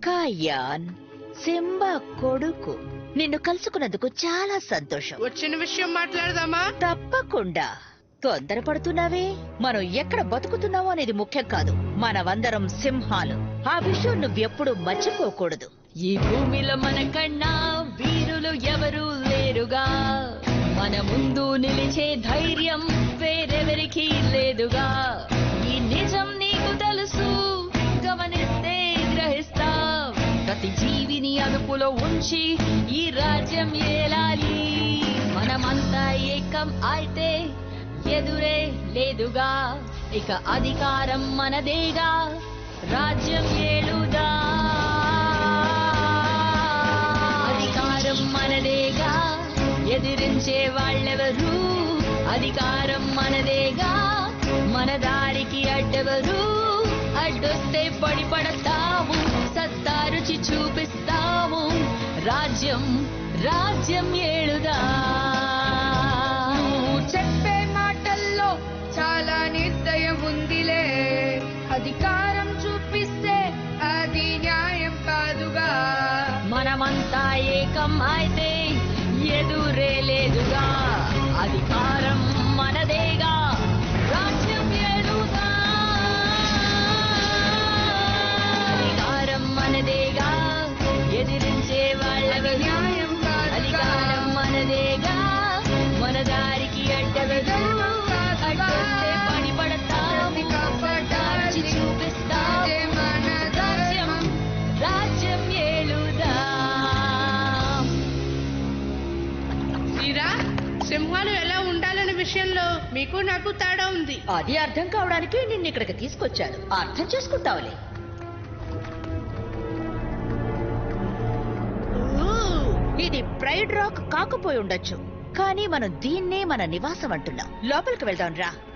కాయాన్ Simba కొడుకు నిన్ను కలుసుకున్నందుకు చాలా సంతోషం వచ్చిన విషయం మాట్లాడదామా తప్పకుండా తొందరపడుతున్నావే మనం ఎక్కడ బతుకుతున్నావో అనేది ముఖ్యం కాదు మనమందరం సింహాలు ఆ విషయం నువ్వెప్పుడు మర్చిపోకూడదు ఈ భూమిలో మనకన్నా వీరులు ఎవరూ లేరుగా మన ముందు నిలిచే ధైర్యం వేరెవరికి లేదుగా ఈ నిజం నీకు తెలుసు గమనిస్తే గ్రహిస్తా ప్రతి జీవిని అదుపులో ఉంచి ఈ రాజ్యం ఏలాలి మనమంతా ఏకం అయితే ఎదురే లేదుగా ఇక అధికారం మనదేగా రాజ్యం ఏలుదా అధికారం మనదేగా ఎదిరించే వాళ్ళెవరు అధికారం మనదేగా మన దారికి అడ్డెవరు అడ్డొస్తే పడి పడతాము సత్తా రుచి చూపిస్తాము రాజ్యం రాజ్యం ఏಳುదా నువ్వు చెప్పే మాటల్లో చాలా నిర్దయం ఉందిలే అధికారం చూపిస్తే అది న్యాయం కాదుగా మనమంతా ఏకం అయితే ఎదురే లేదుగా అధికారం మనదేగా రాజ్యం ఏలుగా అధికారం మనదేగా ఎదిరించే వాళ్ళెవరు న్యాయం కాదుగా. అధికారం మనదేగా మన దారికి అడ్డవెదు అడ్డొస్తే పడి పడతాము కాపాడాచి చూపిస్తాము ఇదే మన రాజ్యం రాజ్యం ఏలుదా మీరా సింహాలు ఎలా ఉండాలనే విషయంలో మీకు నాకు తేడా ఉంది అది అర్థం కావడానికి నిన్ను ఇక్కడికి తీసుకొచ్చాను అర్థం చేసుకుంటావులే ఊ, ఇది ప్రైడ్ రాక్ కాకపోయి ఉండొచ్చు కానీ మనం దీన్నే మన నివాసం అంటున్నాం లోపలికి వెళ్దాం రా